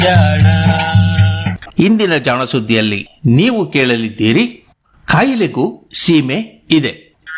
ಜಾಣ ಇಂದಿನ ಜಾಣ ಸುದ್ದಿಯಲ್ಲಿ ನೀವು ಕೇಳಲಿದ್ದೀರಿ ಕಾಯಿಲೆಗೂ ಸೀಮೆ ಇದೆ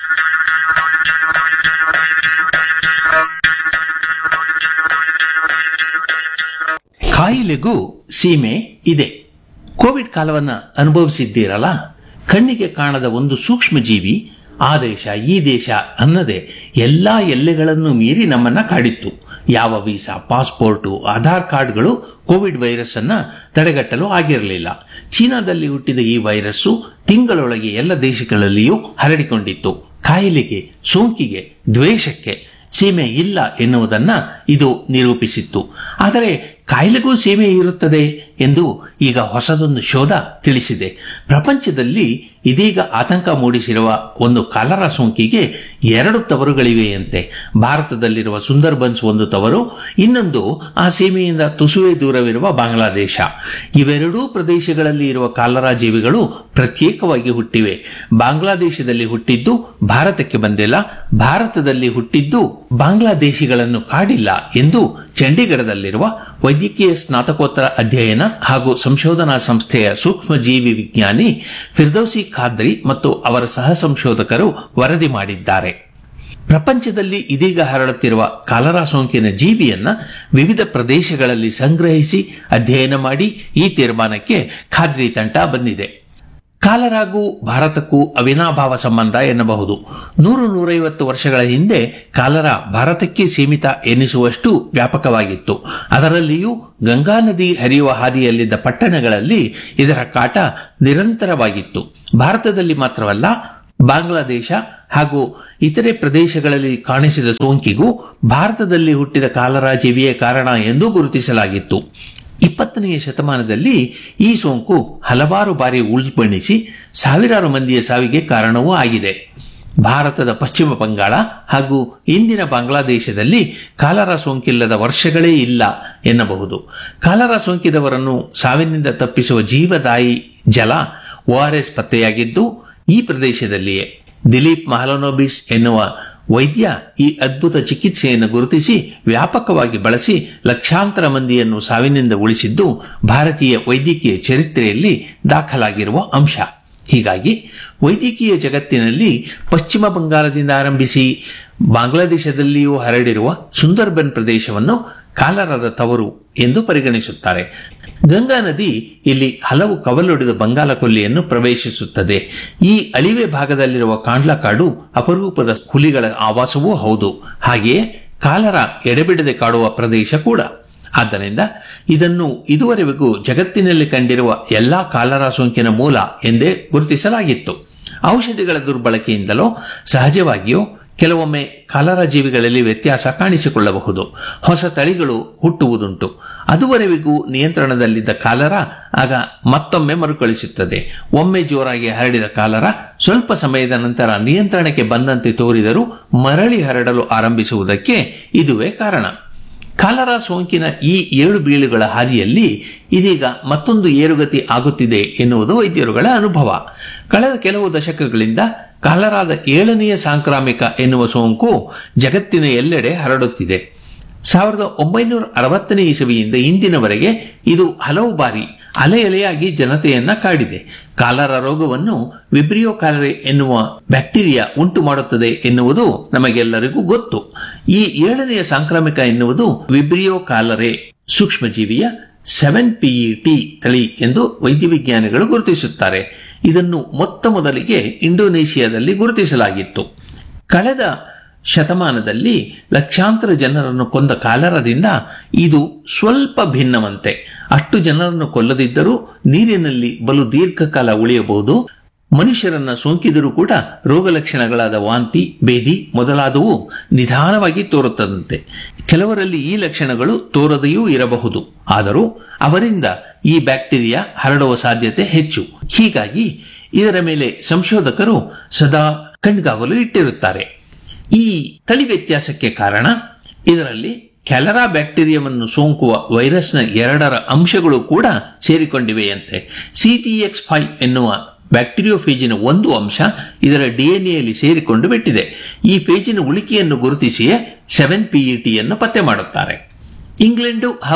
ಕಾಯಿಲೆಗೂ ಸೀಮೆ ಇದೆ ಕೋವಿಡ್ ಕಾಲವನ್ನ ಅನುಭವಿಸಿದ್ದೀರಲ್ಲ ಕಣ್ಣಿಗೆ ಕಾಣದ ಒಂದು ಸೂಕ್ಷ್ಮ ಜೀವಿ ಆ ದೇಶ ಈ ದೇಶ ಅನ್ನದೆ ಎಲ್ಲಾ ಎಲ್ಲೆಗಳನ್ನು ಮೀರಿ ನಮ್ಮನ್ನ ಕಾಡಿತ್ತು ಯಾವ ವೀಸಾ ಪಾಸ್ಪೋರ್ಟು ಆಧಾರ್ ಕಾರ್ಡ್ಗಳು ಕೋವಿಡ್ ವೈರಸ್ ಅನ್ನ ತಡೆಗಟ್ಟಲು ಆಗಿರಲಿಲ್ಲ ಚೀನಾದಲ್ಲಿ ಹುಟ್ಟಿದ ಈ ವೈರಸ್ಸು ತಿಂಗಳೊಳಗೆ ಎಲ್ಲ ದೇಶಗಳಲ್ಲಿಯೂ ಹರಡಿಕೊಂಡಿತ್ತು ಕಾಯಿಲೆಗೆ ಸೋಂಕಿಗೆ ದ್ವೇಷಕ್ಕೆ ಸೀಮೆ ಇಲ್ಲ ಎನ್ನುವುದನ್ನ ಇದು ನಿರೂಪಿಸಿತ್ತು ಆದರೆ ಕಾಯಿಲೆಗೂ ಸೀಮೆ ಇರುತ್ತದೆ ಎಂದು ಈಗ ಹೊಸದೊಂದು ಶೋಧ ತಿಳಿಸಿದೆ ಪ್ರಪಂಚದಲ್ಲಿ ಇದೀಗ ಆತಂಕ ಮೂಡಿಸಿರುವ ಒಂದು ಕಾಲರಾ ಸೋಂಕಿಗೆ ಎರಡು ತವರುಗಳಿವೆಯಂತೆ ಭಾರತದಲ್ಲಿರುವ ಸುಂದರ್ಬನ್ಸ್ ಒಂದು ತವರು ಇನ್ನೊಂದು ಆ ಸೀಮೆಯಿಂದ ತುಸುವೆ ದೂರವಿರುವ ಬಾಂಗ್ಲಾದೇಶ ಇವೆರಡೂ ಪ್ರದೇಶಗಳಲ್ಲಿ ಇರುವ ಕಾಲರಾ ಜೀವಿಗಳು ಪ್ರತ್ಯೇಕವಾಗಿ ಹುಟ್ಟಿವೆ ಬಾಂಗ್ಲಾದೇಶದಲ್ಲಿ ಹುಟ್ಟಿದ್ದು ಭಾರತಕ್ಕೆ ಬಂದಿಲ್ಲ ಭಾರತದಲ್ಲಿ ಹುಟ್ಟಿದ್ದು ಬಾಂಗ್ಲಾದೇಶಿಗಳನ್ನು ಕಾಡಿಲ್ಲ ಎಂದು ಚಂಡೀಗಢದಲ್ಲಿರುವ ವೈದ್ಯಕೀಯ ಸ್ನಾತಕೋತ್ತರ ಅಧ್ಯಯನ ಹಾಗೂ ಸಂಶೋಧನಾ ಸಂಸ್ಥೆಯ ಸೂಕ್ಷ್ಮಜೀವಿ ವಿಜ್ಞಾನಿ ಫಿರ್ದೌಸಿ ಖಾದ್ರಿ ಮತ್ತು ಅವರ ಸಹ ಸಂಶೋಧಕರು ವರದಿ ಮಾಡಿದ್ದಾರೆ ಪ್ರಪಂಚದಲ್ಲಿ ಇದೀಗ ಹರಡುತ್ತಿರುವ ಕಾಲರಾ ಸೋಂಕಿನ ಜೀವಿಯನ್ನ ವಿವಿಧ ಪ್ರದೇಶಗಳಲ್ಲಿ ಸಂಗ್ರಹಿಸಿ ಅಧ್ಯಯನ ಮಾಡಿ ಈ ತೀರ್ಮಾನಕ್ಕೆ ಖಾದ್ರಿ ತಂಡ ಬಂದಿದೆ ಕಾಲರಾಗೂ ಭಾರತಕ್ಕೂ ಅವಿನಾಭಾವ ಸಂಬಂಧ ಎನ್ನಬಹುದು ನೂರು ನೂರೈವತ್ತು ವರ್ಷಗಳ ಹಿಂದೆ ಕಾಲರಾ ಭಾರತಕ್ಕೆ ಸೀಮಿತ ಎನ್ನಿಸುವಷ್ಟು ವ್ಯಾಪಕವಾಗಿತ್ತು ಅದರಲ್ಲಿಯೂ ಗಂಗಾ ನದಿ ಹರಿಯುವ ಹಾದಿಯಲ್ಲಿದ್ದ ಪಟ್ಟಣಗಳಲ್ಲಿ ಇದರ ಕಾಟ ನಿರಂತರವಾಗಿತ್ತು ಭಾರತದಲ್ಲಿ ಮಾತ್ರವಲ್ಲ ಬಾಂಗ್ಲಾದೇಶ ಹಾಗೂ ಇತರೆ ಪ್ರದೇಶಗಳಲ್ಲಿ ಕಾಣಿಸಿದ ಸೋಂಕಿಗೂ ಭಾರತದಲ್ಲಿ ಹುಟ್ಟಿದ ಕಾಲರಾ ಜೀವಿಯೇ ಕಾರಣ ಎಂದು ಗುರುತಿಸಲಾಗಿತ್ತು ಇಪ್ಪತ್ತನೆಯ ಶತಮಾನದಲ್ಲಿ ಈ ಸೋಂಕು ಹಲವಾರು ಬಾರಿ ಉಲ್ಬಣಿಸಿ ಸಾವಿರಾರು ಮಂದಿಯ ಸಾವಿಗೆ ಕಾರಣವೂ ಆಗಿದೆ ಭಾರತದ ಪಶ್ಚಿಮ ಬಂಗಾಳ ಹಾಗೂ ಇಂದಿನ ಬಾಂಗ್ಲಾದೇಶದಲ್ಲಿ ಕಾಲರಾ ಸೋಂಕಿಲ್ಲದ ವರ್ಷಗಳೇ ಇಲ್ಲ ಎನ್ನಬಹುದು ಕಾಲರಾ ಸೋಂಕಿದವರನ್ನು ಸಾವಿನಿಂದ ತಪ್ಪಿಸುವ ಜೀವದಾಯಿ ಜಲ ಓಆರ್ಎಸ್ ಪತ್ತೆಯಾಗಿದ್ದು ಈ ಪ್ರದೇಶದಲ್ಲಿಯೇ ದಿಲೀಪ್ ಮಹಲನೋಬಿಸ್ ಎನ್ನುವ ವೈದ್ಯ ಈ ಅದ್ಭುತ ಚಿಕಿತ್ಸೆಯನ್ನು ಗುರುತಿಸಿ ವ್ಯಾಪಕವಾಗಿ ಬಳಸಿ ಲಕ್ಷಾಂತರ ಮಂದಿಯನ್ನು ಸಾವಿನಿಂದ ಉಳಿಸಿದ್ದು ಭಾರತೀಯ ವೈದ್ಯಕೀಯ ಚರಿತ್ರೆಯಲ್ಲಿ ದಾಖಲಾಗಿರುವ ಅಂಶ ಹೀಗಾಗಿ ವೈದ್ಯಕೀಯ ಜಗತ್ತಿನಲ್ಲಿ ಪಶ್ಚಿಮ ಬಂಗಾಳದಿಂದ ಆರಂಭಿಸಿ ಬಾಂಗ್ಲಾದೇಶದಲ್ಲಿಯೂ ಹರಡಿರುವ ಸುಂದರ್ಬನ್ ಪ್ರದೇಶವನ್ನು ಕಾಲರದ ತವರು ಎಂದು ಪರಿಗಣಿಸುತ್ತಾರೆ ಗಂಗಾ ನದಿ ಇಲ್ಲಿ ಹಲವು ಕವಲೊಡೆದ ಬಂಗಾಲ ಕೊಲ್ಲಿಯನ್ನು ಪ್ರವೇಶಿಸುತ್ತದೆ ಈ ಅಳಿವೆ ಭಾಗದಲ್ಲಿರುವ ಕಾಂಡ್ಲಾ ಕಾಡು ಅಪರೂಪದ ಹುಲಿಗಳ ಆವಾಸವೂ ಹೌದು ಹಾಗೆಯೇ ಕಾಲರ ಎಡೆಬಿಡದೆ ಕಾಡುವ ಪ್ರದೇಶ ಕೂಡ ಆದ್ದರಿಂದ ಇದನ್ನು ಇದುವರೆಗೂ ಜಗತ್ತಿನಲ್ಲಿ ಕಂಡಿರುವ ಎಲ್ಲಾ ಕಾಲರಾ ಸೋಂಕಿನ ಮೂಲ ಎಂದೇ ಗುರುತಿಸಲಾಗಿತ್ತು ಔಷಧಿಗಳ ದುರ್ಬಳಕೆಯಿಂದಲೋ ಸಹಜವಾಗಿಯೋ ಕೆಲವೊಮ್ಮೆ ಕಾಲರಾ ಜೀವಿಗಳಲ್ಲಿ ವ್ಯತ್ಯಾಸ ಕಾಣಿಸಿಕೊಳ್ಳಬಹುದು ಹೊಸ ತಳಿಗಳು ಹುಟ್ಟುವುದುಂಟು ಅದುವರೆವಿಗೂ ನಿಯಂತ್ರಣದಲ್ಲಿದ್ದ ಕಾಲರ ಆಗ ಮತ್ತೊಮ್ಮೆ ಮರುಕಳಿಸುತ್ತದೆ ಒಮ್ಮೆ ಜೋರಾಗಿ ಹರಡಿದ ಕಾಲರ ಸ್ವಲ್ಪ ಸಮಯದ ನಂತರ ನಿಯಂತ್ರಣಕ್ಕೆ ಬಂದಂತೆ ತೋರಿದರೂ ಮರಳಿ ಹರಡಲು ಆರಂಭಿಸುವುದಕ್ಕೆ ಇದುವೇ ಕಾರಣ ಕಾಲರಾ ಸೋಂಕಿನ ಈ ಏಳು ಬೀಳುಗಳ ಹಾದಿಯಲ್ಲಿ ಇದೀಗ ಮತ್ತೊಂದು ಏರುಗತಿ ಆಗುತ್ತಿದೆ ಎನ್ನುವುದು ವೈದ್ಯರುಗಳ ಅನುಭವ ಕಳೆದ ಕೆಲವು ದಶಕಗಳಿಂದ ಕಾಲರಾದ ಏಳನೆಯ ಸಾಂಕ್ರಾಮಿಕ ಎನ್ನುವ ಸೋಂಕು ಜಗತ್ತಿನ ಎಲ್ಲೆಡೆ ಹರಡುತ್ತಿದೆ ಸಾವಿರದ ಒಂಬೈನೂರ ಅರವತ್ತನೇ ಇಸವಿಯಿಂದ ಇಂದಿನವರೆಗೆ ಇದು ಹಲವು ಬಾರಿ ಅಲೆ ಅಲೆಯಾಗಿ ಜನತೆಯನ್ನ ಕಾಡಿದೆ ಕಾಲರ ರೋಗವನ್ನು ವಿಬ್ರಿಯೋ ಕಾಲರೆ ಎನ್ನುವ ಬ್ಯಾಕ್ಟೀರಿಯಾ ಉಂಟು ಮಾಡುತ್ತದೆ ಎನ್ನುವುದು ನಮಗೆಲ್ಲರಿಗೂ ಗೊತ್ತು ಈ ಏಳನೆಯ ಸಾಂಕ್ರಾಮಿಕ ಎನ್ನುವುದು ವಿಬ್ರಿಯೋ ಕಾಲರೆ ಸೂಕ್ಷ್ಮಜೀವಿಯ ಸೆವೆನ್ ಪಿಇಟಿ ತಳಿ ಎಂದು ವೈದ್ಯ ವಿಜ್ಞಾನಿಗಳು ಗುರುತಿಸುತ್ತಾರೆ ಇದನ್ನು ಮೊತ್ತ ಮೊದಲಿಗೆ ಇಂಡೋನೇಷಿಯಾದಲ್ಲಿ ಗುರುತಿಸಲಾಗಿತ್ತು ಕಳೆದ ಶತಮಾನದಲ್ಲಿ ಲಕ್ಷಾಂತರ ಜನರನ್ನು ಕೊಂದ ಕಾಲರದಿಂದ ಇದು ಸ್ವಲ್ಪ ಭಿನ್ನವಂತೆ ಅಷ್ಟು ಜನರನ್ನು ಕೊಲ್ಲದಿದ್ದರೂ ನೀರಿನಲ್ಲಿ ಬಲು ದೀರ್ಘಕಾಲ ಉಳಿಯಬಹುದು ಮನುಷ್ಯರನ್ನ ಸೋಂಕಿದರೂ ಕೂಡ ರೋಗ ಲಕ್ಷಣಗಳಾದ ವಾಂತಿ ಬೇದಿ ಮೊದಲಾದವು ನಿಧಾನವಾಗಿ ತೋರುತ್ತದಂತೆ ಕೆಲವರಲ್ಲಿ ಈ ಲಕ್ಷಣಗಳು ತೋರದೆಯೂ ಇರಬಹುದು ಆದರೂ ಅವರಿಂದ ಈ ಬ್ಯಾಕ್ಟೀರಿಯಾ ಹರಡುವ ಸಾಧ್ಯತೆ ಹೆಚ್ಚು ಹೀಗಾಗಿ ಇದರ ಮೇಲೆ ಸಂಶೋಧಕರು ಸದಾ ಕಣ್ಗಾವಲು ಇಟ್ಟಿರುತ್ತಾರೆ ಈ ತಳಿ ವ್ಯತ್ಯಾಸಕ್ಕೆ ಕಾರಣ ಇದರಲ್ಲಿ ಕ್ಯಾಲರಾ ಬ್ಯಾಕ್ಟೀರಿಯಾವನ್ನು ಸೋಂಕುವ ವೈರಸ್ನ ಎರಡರ ಅಂಶಗಳು ಕೂಡ ಸೇರಿಕೊಂಡಿವೆಯಂತೆ ಸಿಟಿಎಕ್ಸ್ ಫೈವ್ ಎನ್ನುವ ಬ್ಯಾಕ್ಟೀರಿಯೋಫೇಜಿನ ಒಂದು ಅಂಶ ಇದರ ಡಿಎನ್ಎಯಲ್ಲಿ ಸೇರಿಕೊಂಡು ಬಿಟ್ಟಿದೆ ಈ ಫೇಜಿನ ಉಳಿಕೆಯನ್ನು ಗುರುತಿಸಿಯೇ ಸೆವೆನ್ ಪಿಇಟಿಯನ್ನು ಪತ್ತೆ ಮಾಡುತ್ತಾರೆ ಇಂಗ್ಲೆಂಡು ಹಾಗೂ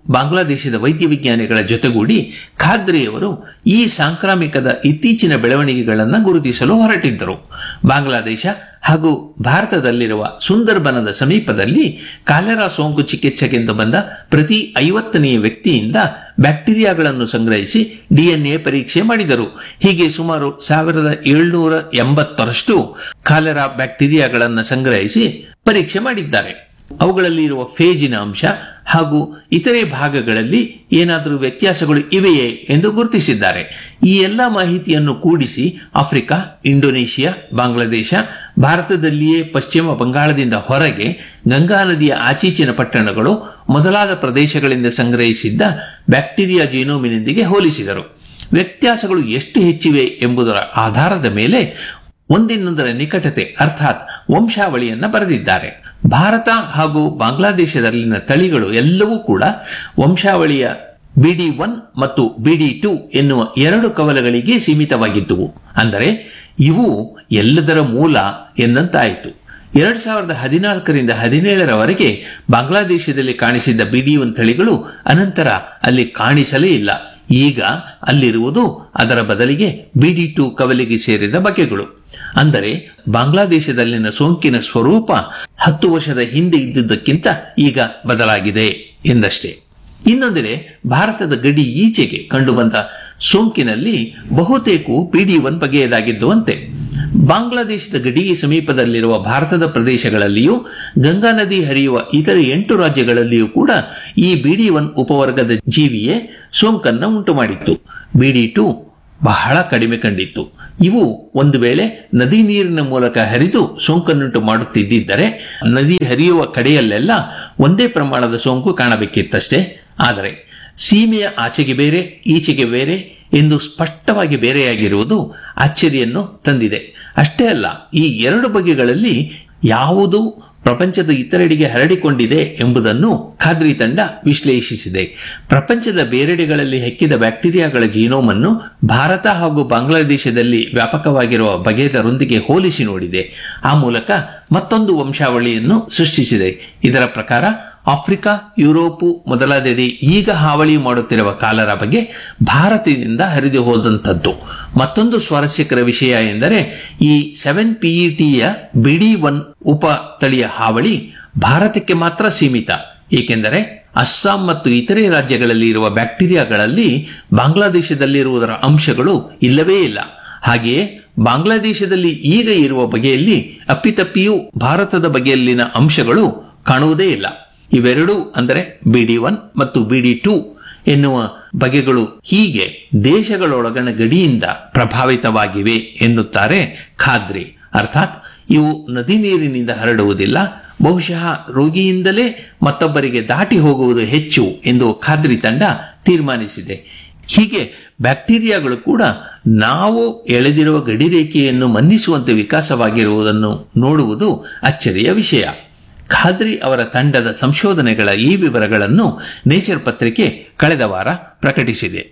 ಬಾಂಗ್ಲಾದೇಶದ ವೈದ್ಯ ವಿಜ್ಞಾನಿಗಳ ಜೊತೆಗೂಡಿ ಖಾದ್ರಿಯವರು ಈ ಸಾಂಕ್ರಾಮಿಕದ ಇತ್ತೀಚಿನ ಬೆಳವಣಿಗೆಗಳನ್ನು ಗುರುತಿಸಲು ಹೊರಟಿದ್ದರು ಬಾಂಗ್ಲಾದೇಶ ಹಾಗೂ ಭಾರತದಲ್ಲಿರುವ ಸುಂದರ್ಬನದ ಸಮೀಪದಲ್ಲಿ ಕಾಲೆರಾ ಸೋಂಕು ಚಿಕಿತ್ಸೆಗೆಂದು ಬಂದ ಪ್ರತಿ ಐವತ್ತನೆಯ ವ್ಯಕ್ತಿಯಿಂದ ಬ್ಯಾಕ್ಟೀರಿಯಾಗಳನ್ನು ಸಂಗ್ರಹಿಸಿ ಡಿಎನ್ಎ ಪರೀಕ್ಷೆ ಮಾಡಿದರು ಹೀಗೆ ಸುಮಾರು ಸಾವಿರದ ಏಳ್ನೂರ ಎಂಬತ್ತರಷ್ಟು ಕಾಲೆರಾ ಬ್ಯಾಕ್ಟೀರಿಯಾಗಳನ್ನು ಸಂಗ್ರಹಿಸಿ ಪರೀಕ್ಷೆ ಮಾಡಿದ್ದಾರೆ ಅವುಗಳಲ್ಲಿ ಇರುವ ಫೇಜಿನ ಅಂಶ ಹಾಗೂ ಇತರೆ ಭಾಗಗಳಲ್ಲಿ ಏನಾದರೂ ವ್ಯತ್ಯಾಸಗಳು ಇವೆಯೇ ಎಂದು ಗುರುತಿಸಿದ್ದಾರೆ ಈ ಎಲ್ಲ ಮಾಹಿತಿಯನ್ನು ಕೂಡಿಸಿ ಆಫ್ರಿಕಾ ಇಂಡೋನೇಷಿಯಾ ಬಾಂಗ್ಲಾದೇಶ ಭಾರತದಲ್ಲಿಯೇ ಪಶ್ಚಿಮ ಬಂಗಾಳದಿಂದ ಹೊರಗೆ ಗಂಗಾ ನದಿಯ ಆಚೀಚಿನ ಪಟ್ಟಣಗಳು ಮೊದಲಾದ ಪ್ರದೇಶಗಳಿಂದ ಸಂಗ್ರಹಿಸಿದ್ದ ಬ್ಯಾಕ್ಟೀರಿಯಾ ಜೀನೋಮಿನೊಂದಿಗೆ ಹೋಲಿಸಿದರು ವ್ಯತ್ಯಾಸಗಳು ಎಷ್ಟು ಹೆಚ್ಚಿವೆ ಎಂಬುದರ ಆಧಾರದ ಮೇಲೆ ಒಂದಿನ್ನೊಂದರ ನಿಕಟತೆ ಅರ್ಥಾತ್ ವಂಶಾವಳಿಯನ್ನ ಬರೆದಿದ್ದಾರೆ ಭಾರತ ಹಾಗೂ ಬಾಂಗ್ಲಾದೇಶದಲ್ಲಿನ ತಳಿಗಳು ಎಲ್ಲವೂ ಕೂಡ ವಂಶಾವಳಿಯ ಬಿಡಿ ಒನ್ ಮತ್ತು ಬಿಡಿ ಟು ಎನ್ನುವ ಎರಡು ಕವಲಗಳಿಗೆ ಸೀಮಿತವಾಗಿದ್ದುವು ಅಂದರೆ ಇವು ಎಲ್ಲದರ ಮೂಲ ಎಂದಂತಾಯಿತು ಎರಡ್ ಸಾವಿರದ ಹದಿನಾಲ್ಕರಿಂದ ಹದಿನೇಳರವರೆಗೆ ಬಾಂಗ್ಲಾದೇಶದಲ್ಲಿ ಕಾಣಿಸಿದ್ದ ಬಿಡಿ ಒನ್ ತಳಿಗಳು ಅನಂತರ ಅಲ್ಲಿ ಕಾಣಿಸಲೇ ಇಲ್ಲ ಈಗ ಅಲ್ಲಿರುವುದು ಅದರ ಬದಲಿಗೆ ಬಿಡಿ ಟು ಕವಲಿಗೆ ಸೇರಿದ ಬಗೆಗಳು ಅಂದರೆ ಬಾಂಗ್ಲಾದೇಶದಲ್ಲಿನ ಸೋಂಕಿನ ಸ್ವರೂಪ ಹತ್ತು ವರ್ಷದ ಹಿಂದೆ ಇದ್ದುದಕ್ಕಿಂತ ಈಗ ಬದಲಾಗಿದೆ ಎಂದಷ್ಟೇ ಇನ್ನೊಂದೆಡೆ ಭಾರತದ ಗಡಿ ಈಚೆಗೆ ಕಂಡುಬಂದ ಸೋಂಕಿನಲ್ಲಿ ಬಹುತೇಕವು ಪಿಡಿ ಒನ್ ಬಗೆಯದಾಗಿದ್ದುವಂತೆ ಬಾಂಗ್ಲಾದೇಶದ ಗಡಿ ಸಮೀಪದಲ್ಲಿರುವ ಭಾರತದ ಪ್ರದೇಶಗಳಲ್ಲಿಯೂ ಗಂಗಾ ನದಿ ಹರಿಯುವ ಇತರ ಎಂಟು ರಾಜ್ಯಗಳಲ್ಲಿಯೂ ಕೂಡ ಈ ಬಿಡಿ ಒನ್ ಉಪವರ್ಗದ ಜೀವಿಯೇ ಸೋಂಕನ್ನು ಉಂಟು ಮಾಡಿತ್ತು ಬಿಡಿ ಟು ಬಹಳ ಕಡಿಮೆ ಕಂಡಿತ್ತು ಇವು ಒಂದು ವೇಳೆ ನದಿ ನೀರಿನ ಮೂಲಕ ಹರಿದು ಸೋಂಕನ್ನುಂಟು ಮಾಡುತ್ತಿದ್ದರೆ ನದಿ ಹರಿಯುವ ಕಡೆಯಲ್ಲೆಲ್ಲ ಒಂದೇ ಪ್ರಮಾಣದ ಸೋಂಕು ಕಾಣಬೇಕಿತ್ತಷ್ಟೇ ಆದರೆ ಸೀಮೆಯ ಆಚೆಗೆ ಬೇರೆ ಈಚೆಗೆ ಬೇರೆ ಎಂದು ಸ್ಪಷ್ಟವಾಗಿ ಬೇರೆಯಾಗಿರುವುದು ಅಚ್ಚರಿಯನ್ನು ತಂದಿದೆ ಅಷ್ಟೇ ಅಲ್ಲ ಈ ಎರಡು ಬಗೆಗಳಲ್ಲಿ ಯಾವುದು ಪ್ರಪಂಚದ ಇತರೆಡೆಗೆ ಹರಡಿಕೊಂಡಿದೆ ಎಂಬುದನ್ನು ಖಾದ್ರಿ ತಂಡ ವಿಶ್ಲೇಷಿಸಿದೆ ಪ್ರಪಂಚದ ಬೇರೆಡೆಗಳಲ್ಲಿ ಹೆಕ್ಕಿದ ಬ್ಯಾಕ್ಟೀರಿಯಾಗಳ ಜೀನೋಮನ್ನು ಭಾರತ ಹಾಗೂ ಬಾಂಗ್ಲಾದೇಶದಲ್ಲಿ ವ್ಯಾಪಕವಾಗಿರುವ ಬಗೆದರೊಂದಿಗೆ ಹೋಲಿಸಿ ನೋಡಿದೆ ಆ ಮೂಲಕ ಮತ್ತೊಂದು ವಂಶಾವಳಿಯನ್ನು ಸೃಷ್ಟಿಸಿದೆ ಇದರ ಪ್ರಕಾರ ಆಫ್ರಿಕಾ ಯುರೋಪು ಮೊದಲಾದೆಡೆ ಈಗ ಹಾವಳಿ ಮಾಡುತ್ತಿರುವ ಕಾಲರ ಬಗ್ಗೆ ಭಾರತದಿಂದ ಹರಿದು ಹೋದಂಥದ್ದು ಮತ್ತೊಂದು ಸ್ವಾರಸ್ಯಕರ ವಿಷಯ ಎಂದರೆ ಈ ಸೆವೆನ್ ಪಿಇಟಿಯ ಬಿಡಿ ಒನ್ ಉಪ ತಳಿಯ ಹಾವಳಿ ಭಾರತಕ್ಕೆ ಮಾತ್ರ ಸೀಮಿತ ಏಕೆಂದರೆ ಅಸ್ಸಾಂ ಮತ್ತು ಇತರೆ ರಾಜ್ಯಗಳಲ್ಲಿ ಇರುವ ಬ್ಯಾಕ್ಟೀರಿಯಾಗಳಲ್ಲಿ ಬಾಂಗ್ಲಾದೇಶದಲ್ಲಿರುವುದರ ಅಂಶಗಳು ಇಲ್ಲವೇ ಇಲ್ಲ ಹಾಗೆಯೇ ಬಾಂಗ್ಲಾದೇಶದಲ್ಲಿ ಈಗ ಇರುವ ಬಗೆಯಲ್ಲಿ ಅಪ್ಪಿತಪ್ಪಿಯೂ ಭಾರತದ ಬಗೆಯಲ್ಲಿನ ಅಂಶಗಳು ಕಾಣುವುದೇ ಇಲ್ಲ ಇವೆರಡೂ ಅಂದರೆ ಬಿಡಿ ಒನ್ ಮತ್ತು ಬಿಡಿ ಟೂ ಎನ್ನುವ ಬಗೆಗಳು ಹೀಗೆ ದೇಶಗಳೊಳಗಣ ಗಡಿಯಿಂದ ಪ್ರಭಾವಿತವಾಗಿವೆ ಎನ್ನುತ್ತಾರೆ ಖಾದ್ರಿ ಅರ್ಥಾತ್ ಇವು ನದಿ ನೀರಿನಿಂದ ಹರಡುವುದಿಲ್ಲ ಬಹುಶಃ ರೋಗಿಯಿಂದಲೇ ಮತ್ತೊಬ್ಬರಿಗೆ ದಾಟಿ ಹೋಗುವುದು ಹೆಚ್ಚು ಎಂದು ಖಾದ್ರಿ ತಂಡ ತೀರ್ಮಾನಿಸಿದೆ ಹೀಗೆ ಬ್ಯಾಕ್ಟೀರಿಯಾಗಳು ಕೂಡ ನಾವು ಎಳೆದಿರುವ ಗಡಿರೇಖೆಯನ್ನು ಮನ್ನಿಸುವಂತೆ ವಿಕಾಸವಾಗಿರುವುದನ್ನು ನೋಡುವುದು ಅಚ್ಚರಿಯ ವಿಷಯ ಖಾದ್ರಿ ಅವರ ತಂಡದ ಸಂಶೋಧನೆಗಳ ಈ ವಿವರಗಳನ್ನು ನೇಚರ್ ಪತ್ರಿಕೆ ಕಳೆದ ವಾರ ಪ್ರಕಟಿಸಿದೆ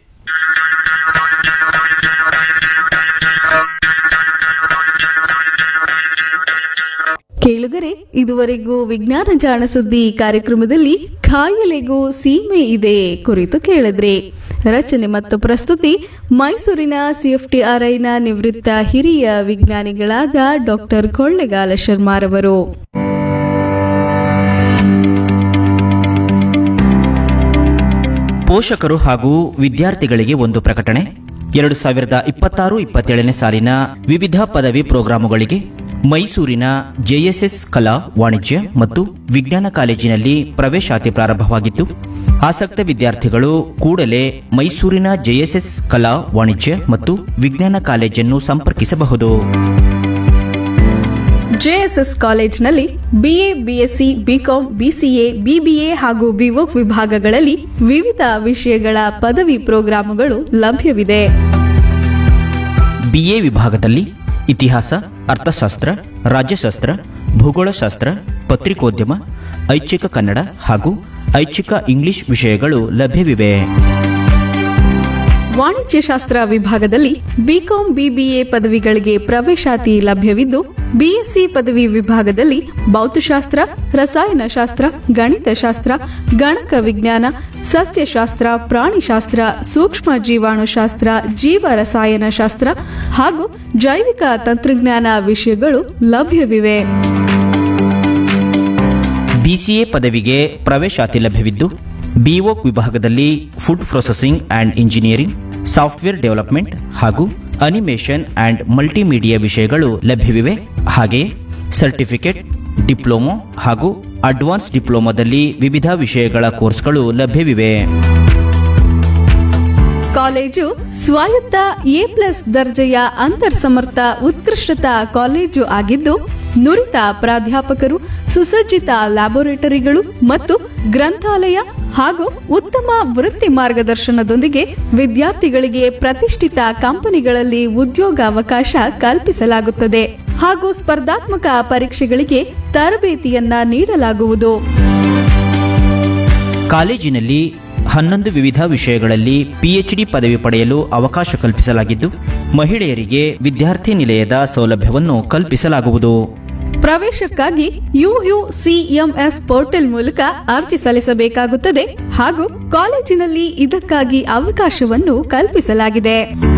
ಕೇಳುಗರೆ ಇದುವರೆಗೂ ವಿಜ್ಞಾನ ಜಾಣ ಸುದ್ದಿ ಕಾರ್ಯಕ್ರಮದಲ್ಲಿ ಕಾಯಿಲೆಗೂ ಸೀಮೆ ಇದೆ ಕುರಿತು ಕೇಳಿದ್ರಿ ರಚನೆ ಮತ್ತು ಪ್ರಸ್ತುತಿ ಮೈಸೂರಿನ ಸಿಎಫ್ಟಿಆರ್ಐನ ನಿವೃತ್ತ ಹಿರಿಯ ವಿಜ್ಞಾನಿಗಳಾದ ಡಾಕ್ಟರ್ ಕೊಳ್ಳೆಗಾಲ ಶರ್ಮಾರವರು ಪೋಷಕರು ಹಾಗೂ ವಿದ್ಯಾರ್ಥಿಗಳಿಗೆ ಒಂದು ಪ್ರಕಟಣೆ ಎರಡು ಸಾವಿರದ ಇಪ್ಪತ್ತಾರು ಇಪ್ಪತ್ತೇಳನೇ ಸಾಲಿನ ವಿವಿಧ ಪದವಿ ಪ್ರೋಗ್ರಾಮುಗಳಿಗೆ ಮೈಸೂರಿನ ಜೆಎಸ್ಎಸ್ ಕಲಾ ವಾಣಿಜ್ಯ ಮತ್ತು ವಿಜ್ಞಾನ ಕಾಲೇಜಿನಲ್ಲಿ ಪ್ರವೇಶಾತಿ ಪ್ರಾರಂಭವಾಗಿತ್ತು ಆಸಕ್ತ ವಿದ್ಯಾರ್ಥಿಗಳು ಕೂಡಲೇ ಮೈಸೂರಿನ ಜೆಎಸ್ಎಸ್ ಕಲಾ ವಾಣಿಜ್ಯ ಮತ್ತು ವಿಜ್ಞಾನ ಕಾಲೇಜನ್ನು ಸಂಪರ್ಕಿಸಬಹುದು ಜೆಎಸ್ಎಸ್ ಕಾಲೇಜ್ನಲ್ಲಿ BA BSc BCom BCA BBA ಹಾಗೂ ಬಿವೋಕ್ ವಿಭಾಗಗಳಲ್ಲಿ ವಿವಿಧ ವಿಷಯಗಳ ಪದವಿ ಪ್ರೋಗ್ರಾಮುಗಳು ಲಭ್ಯವಿದೆ ಬಿಎ ವಿಭಾಗದಲ್ಲಿ ಇತಿಹಾಸ ಅರ್ಥಶಾಸ್ತ್ರ ರಾಜ್ಯಶಾಸ್ತ್ರ ಭೂಗೋಳಶಾಸ್ತ್ರ ಪತ್ರಿಕೋದ್ಯಮ ಐಚ್ಛಿಕ ಕನ್ನಡ ಹಾಗೂ ಐಚ್ಛಿಕ ಇಂಗ್ಲಿಷ್ ವಿಷಯಗಳು ಲಭ್ಯವಿವೆ ವಾಣಿಜ್ಯಶಾಸ್ತ್ರ ವಿಭಾಗದಲ್ಲಿ ಬಿಕಾಂ ಬಿಬಿಎ ಪದವಿಗಳಿಗೆ ಪ್ರವೇಶಾತಿ ಲಭ್ಯವಿದ್ದು ಬಿಎಸ್ಸಿ ಪದವಿ ವಿಭಾಗದಲ್ಲಿ ಭೌತಶಾಸ್ತ್ರ ರಸಾಯನಶಾಸ್ತ್ರ ಗಣಿತಶಾಸ್ತ್ರ ಗಣಕ ವಿಜ್ಞಾನ ಸಸ್ಯಶಾಸ್ತ್ರ ಪ್ರಾಣಿಶಾಸ್ತ್ರ ಸೂಕ್ಷ್ಮ ಜೀವಾಣುಶಾಸ್ತ್ರ ಜೀವ ರಸಾಯನಶಾಸ್ತ್ರ ಹಾಗೂ ಜೈವಿಕ ತಂತ್ರಜ್ಞಾನ ವಿಷಯಗಳು ಲಭ್ಯವಿವೆ ಬಿಸಿಎ ಪದವಿಗೆ ಪ್ರವೇಶಾತಿ ಲಭ್ಯವಿದ್ದು ಬಿಒಕ್ ವಿಭಾಗದಲ್ಲಿ food processing and engineering software development ಹಾಗೂ ಅನಿಮೇಷನ್ ಆ್ಯಂಡ್ ಮಲ್ಟಿಮೀಡಿಯಾ ವಿಷಯಗಳು ಲಭ್ಯವಿವೆ ಹಾಗೆಯೇ ಸರ್ಟಿಫಿಕೇಟ್ ಡಿಪ್ಲೊಮೊ ಹಾಗೂ ಅಡ್ವಾನ್ಸ್ ಡಿಪ್ಲೊಮಾದಲ್ಲಿ ವಿವಿಧ ವಿಷಯಗಳ ಕೋರ್ಸ್ಗಳು ಲಭ್ಯವಿವೆ ಕಾಲೇಜು ಸ್ವಾಯತ್ತ ಎ ಪ್ಲಸ್ ದರ್ಜೆಯ ಅಂತರ್ಸಮರ್ಥ ಉತ್ಕೃಷ್ಟತಾ ಕಾಲೇಜು ಆಗಿದ್ದು ನುರಿತ ಪ್ರಾಧ್ಯಾಪಕರು ಸುಸಜ್ಜಿತ ಲ್ಯಾಬೊರೇಟರಿಗಳು ಮತ್ತು ಗ್ರಂಥಾಲಯ ಹಾಗೂ ಉತ್ತಮ ವೃತ್ತಿ ಮಾರ್ಗದರ್ಶನದೊಂದಿಗೆ ವಿದ್ಯಾರ್ಥಿಗಳಿಗೆ ಪ್ರತಿಷ್ಠಿತ ಕಂಪನಿಗಳಲ್ಲಿ ಉದ್ಯೋಗಾವಕಾಶ ಕಲ್ಪಿಸಲಾಗುತ್ತದೆ ಹಾಗೂ ಸ್ಪರ್ಧಾತ್ಮಕ ಪರೀಕ್ಷೆಗಳಿಗೆ ತರಬೇತಿಯನ್ನ ನೀಡಲಾಗುವುದು ಕಾಲೇಜಿನಲ್ಲಿ ಹನ್ನೊಂದು ವಿವಿಧ ವಿಷಯಗಳಲ್ಲಿ ಪಿಎಚ್ಡಿ ಪದವಿ ಪಡೆಯಲು ಅವಕಾಶ ಕಲ್ಪಿಸಲಾಗಿದ್ದು ಮಹಿಳೆಯರಿಗೆ ವಿದ್ಯಾರ್ಥಿ ನಿಲಯದ ಸೌಲಭ್ಯವನ್ನು ಕಲ್ಪಿಸಲಾಗುವುದು ಪ್ರವೇಶಕ್ಕಾಗಿ ಯುಯುಸಿಎಂಎಸ್ ಪೋರ್ಟಲ್ ಮೂಲಕ ಅರ್ಜಿ ಸಲ್ಲಿಸಬೇಕಾಗುತ್ತದೆ ಹಾಗೂ ಕಾಲೇಜಿನಲ್ಲಿ ಇದಕ್ಕಾಗಿ ಅವಕಾಶವನ್ನು ಕಲ್ಪಿಸಲಾಗಿದೆ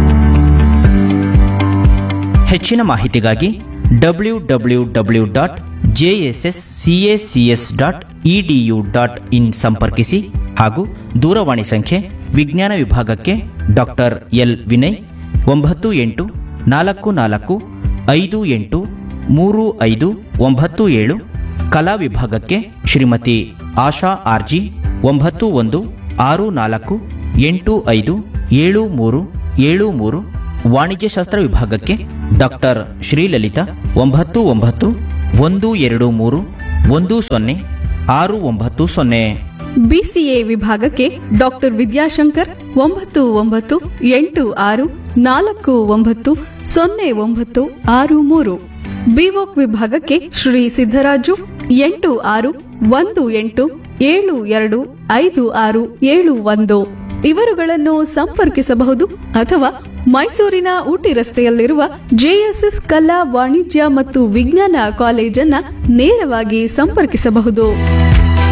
ಹೆಚ್ಚಿನ ಮಾಹಿತಿಗಾಗಿ W W W dot JSS CACS dot EDU dot in ಸಂಪರ್ಕಿಸಿ ಹಾಗೂ ದೂರವಾಣಿ ಸಂಖ್ಯೆ ವಿಜ್ಞಾನ ವಿಭಾಗಕ್ಕೆ ಡಾಕ್ಟರ್ ಎಲ್ ವಿನಯ್ ಒಂಬತ್ತು ಎಂಟು ನಾಲ್ಕು ನಾಲ್ಕು ಐದು ಎಂಟು ಮೂರು ಐದು ಒಂಬತ್ತು ಏಳು ಕಲಾ ವಿಭಾಗಕ್ಕೆ ಶ್ರೀಮತಿ ಆಶಾ ಆರ್ಜಿ ಒಂಬತ್ತು ಒಂದು ಆರು ನಾಲ್ಕು ಎಂಟು ಐದು ಏಳು ಮೂರು ಏಳು ಮೂರು ವಾಣಿಜ್ಯಶಾಸ್ತ್ರ ವಿಭಾಗಕ್ಕೆ ಡಾಕ್ಟರ್ ಶ್ರೀಲಲಿತಾ ಒಂಬತ್ತು ಒಂಬತ್ತು ಒಂದು ಎರಡು ಮೂರು ಒಂದು ಸೊನ್ನೆ ಆರು ಒಂಬತ್ತು ಸೊನ್ನೆ ಬಿಸಿಎ ವಿಭಾಗಕ್ಕೆ ಡಾಕ್ಟರ್ ವಿದ್ಯಾಶಂಕರ್ ಒಂಬತ್ತು ಒಂಬತ್ತು ಎಂಟು ಆರು ನಾಲ್ಕು ಒಂಬತ್ತು ಸೊನ್ನೆ ಒಂಬತ್ತು ಆರು ಮೂರು ಬಿವೋಕ್ ವಿಭಾಗಕ್ಕೆ ಶ್ರೀ ಸಿದ್ದರಾಜು ಎಂಟು ಆರು ಒಂದು ಎಂಟು ಏಳು ಎರಡು ಐದು ಆರು ಏಳು ಒಂದು ಇವರುಗಳನ್ನು ಸಂಪರ್ಕಿಸಬಹುದು ಅಥವಾ ಮೈಸೂರಿನ ಊಟಿ ರಸ್ತೆಯಲ್ಲಿರುವ ಜೆಎಸ್ಎಸ್ ಕಲಾ ವಾಣಿಜ್ಯ ಮತ್ತು ವಿಜ್ಞಾನ ಕಾಲೇಜನ್ನ ನೇರವಾಗಿ ಸಂಪರ್ಕಿಸಬಹುದು